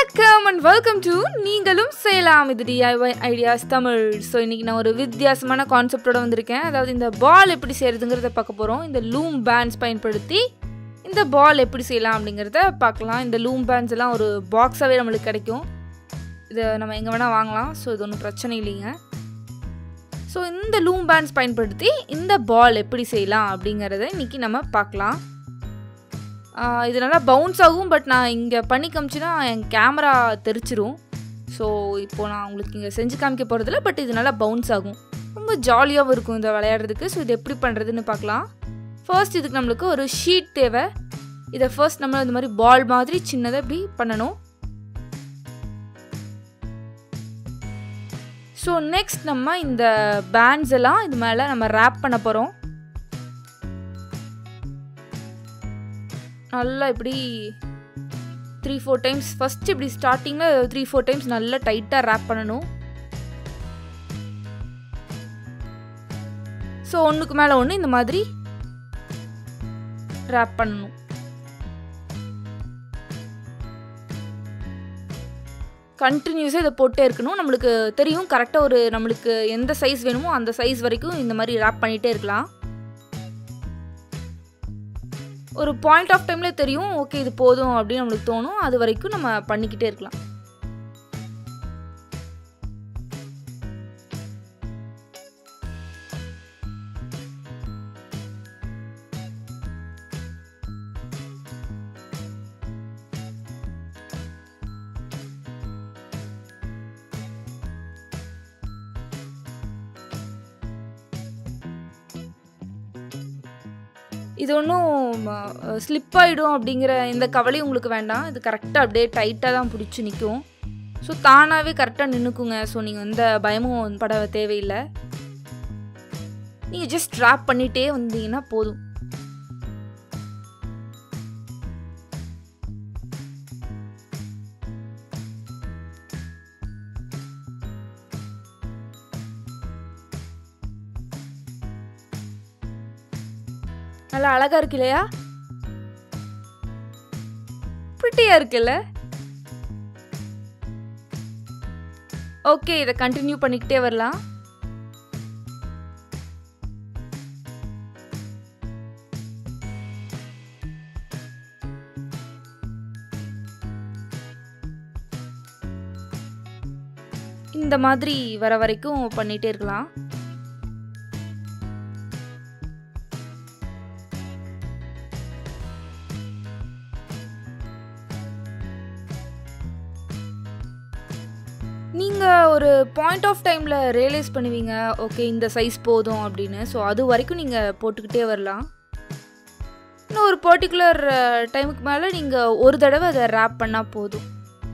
வணக்கம் and welcome to நீங்களும் செய்யலாம் இது டிஐஒய் ஐடியாஸ் தமிழ் ஸோ இன்றைக்கி நான் ஒரு வித்தியாசமான கான்செப்டோட வந்திருக்கேன் அதாவது இந்த பால் எப்படி செய்கிறதுங்கிறத பார்க்க போகிறோம் இந்த லூம் பேண்ட்ஸ் பயன்படுத்தி இந்த பால் எப்படி செய்யலாம் அப்படிங்கிறத பார்க்கலாம் இந்த லூம் பேண்ட்ஸ் எல்லாம் ஒரு பாக்ஸாகவே நம்மளுக்கு கிடைக்கும் இதை நம்ம எங்கே வேணால் வாங்கலாம் ஸோ இது ஒன்றும் பிரச்சனை இல்லைங்க ஸோ இந்த லூம் பேண்ட்ஸ் பயன்படுத்தி இந்த பால் எப்படி செய்யலாம் அப்படிங்கிறத இன்றைக்கி நம்ம பார்க்கலாம் ஆஹ் இது நல்லா பவுன்ஸ் ஆகும் பட் நான் இங்கே பண்ணி காமிச்சுன்னா என் கேமரா தெரிச்சிரும் ஸோ இப்போ நான் உங்களுக்கு இங்கே செஞ்சு காமிக்க போகிறதில்ல பட் இது நல்லா பவுன்ஸ் ஆகும் ரொம்ப ஜாலியாகவும் இருக்கும் இந்த விளையாடுறதுக்கு ஸோ இது எப்படி பண்ணுறதுன்னு பார்க்கலாம் ஃபர்ஸ்ட் இதுக்கு நம்மளுக்கு ஒரு ஷீட் தேவை இதை ஃபர்ஸ்ட் நம்ம இந்த மாதிரி பால் மாதிரி சின்னதாக இப்படி பண்ணணும் ஸோ நெக்ஸ்ட் நம்ம இந்த பேண்ட்ஸ் எல்லாம் இது மேலே நம்ம ரேப் பண்ண போகிறோம் நல்லா இப்படி த்ரீ ஃபோர் டைம்ஸ் ஃபஸ்ட் இப்படி ஸ்டார்டிங்கில் த்ரீ ஃபோர் டைம்ஸ் நல்லா டைட்டாக ரேப் பண்ணணும் ஸோ ஒன்றுக்கு மேலே ஒன்று இந்த மாதிரி ரேப் பண்ணணும் கண்டினியூஸாக இதை போட்டே இருக்கணும் நம்மளுக்கு தெரியும் கரெக்டாக ஒரு நம்மளுக்கு எந்த சைஸ் வேணுமோ அந்த சைஸ் வரைக்கும் இந்த மாதிரி ரேப் பண்ணிகிட்டே இருக்கலாம் ஒரு பாயிண்ட் ஆஃப் டைமில் தெரியும் ஓகே இது போதும் அப்படின்னு நம்மளுக்கு தோணும் அது வரைக்கும் நம்ம பண்ணிக்கிட்டே இருக்கலாம் இது ஒன்றும் ஸ்லிப் ஆகிடும் அப்படிங்கிற எந்த கவலையும் உங்களுக்கு வேண்டாம் இது கரெக்டாக அப்படியே டைட்டாக தான் பிடிச்சி நிற்கும் ஸோ தானாகவே கரெக்டாக நின்றுக்குங்க ஸோ நீங்கள் எந்த பயமும் பட தேவையில்லை நீங்கள் ஜஸ்ட் ட்ராப் பண்ணிகிட்டே வந்தீங்கன்னா போதும் நல்லா அழகா இருக்கு இல்லையா ப்ரிட்டியா இருக்குல்ல ஓகே இதை கண்டினியூ பண்ணிக்கிட்டே வரலாம் இந்த மாதிரி வர வரைக்கும் பண்ணிகிட்டே இருக்கலாம் நீங்கள் ஒரு பாயிண்ட் ஆஃப் டைமில் ரியலைஸ் பண்ணுவீங்க ஓகே இந்த சைஸ் போதும் அப்படின்னு ஸோ அது வரைக்கும் நீங்கள் போட்டுக்கிட்டே வரலாம் இன்னும் ஒரு பர்டிகுலர் டைமுக்கு மேலே நீங்கள் ஒரு தடவை அதை ரேப் பண்ணால் போதும்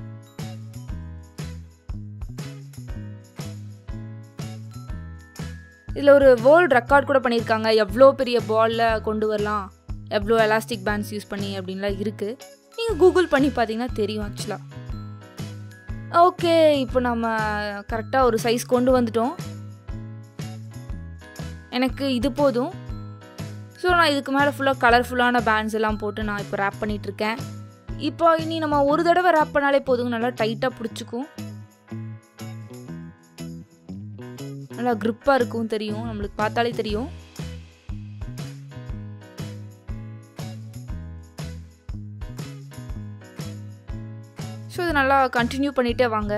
இதில் ஒரு வேர்ல்டு ரெக்கார்ட் கூட பண்ணியிருக்காங்க எவ்வளோ பெரிய பாலில் கொண்டு வரலாம் எவ்வளோ எலாஸ்டிக் பேண்ட்ஸ் யூஸ் பண்ணி அப்படின்லாம் இருக்குது நீங்கள் கூகுள் பண்ணி பார்த்தீங்கன்னா தெரியும் ஆக்சுவலாக ஓகே இப்போ நம்ம கரெக்டாக ஒரு சைஸ் கொண்டு வந்துட்டோம் எனக்கு இது போதும் ஸோ நான் இதுக்கு மேலே ஃபுல்லாக கலர்ஃபுல்லான பேண்ட்ஸ் எல்லாம் போட்டு நான் இப்போ ரேப் பண்ணிகிட்ருக்கேன் இப்போ இனி நம்ம ஒரு தடவை ரேப் பண்ணாலே போதுங்க நல்லா டைட்டாக பிடிச்சிக்கும் நல்லா க்ரிப்பாக இருக்கும் தெரியும் நம்மளுக்கு பார்த்தாலே தெரியும் ஸோ இது நல்லா கண்டினியூ பண்ணிகிட்டே வாங்க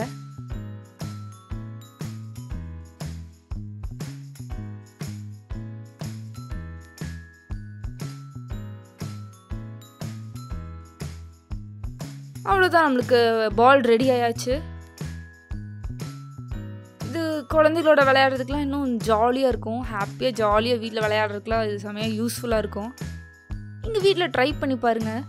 அவ்வளோதான் நம்மளுக்கு பால் ரெடி ஆயாச்சு இது குழந்தைகளோட விளையாடுறதுக்குலாம் இன்னும் ஜாலியாக இருக்கும் ஹாப்பியாக ஜாலியாக வீட்டில் விளையாடுறதுக்குலாம் இது செமையாக யூஸ்ஃபுல்லாக இருக்கும் நீங்கள் வீட்டில் ட்ரை பண்ணி பாருங்கள்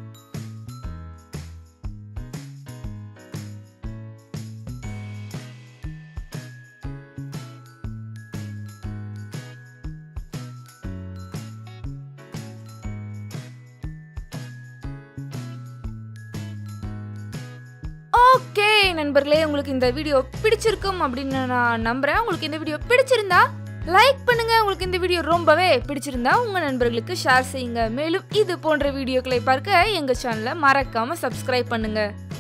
ஓகே நண்பர்களே உங்களுக்கு இந்த வீடியோ பிடிச்சிருக்கும் அப்படின்னு நான் நம்புறேன் உங்களுக்கு இந்த வீடியோ பிடிச்சிருந்தா லைக் பண்ணுங்க உங்களுக்கு இந்த வீடியோ ரொம்பவே பிடிச்சிருந்தா உங்க நண்பர்களுக்கு ஷேர் செய்யுங்க மேலும் இது போன்ற வீடியோக்களை பார்க்க எங்க சேனலை மறக்காம சப்ஸ்கிரைப் பண்ணுங்க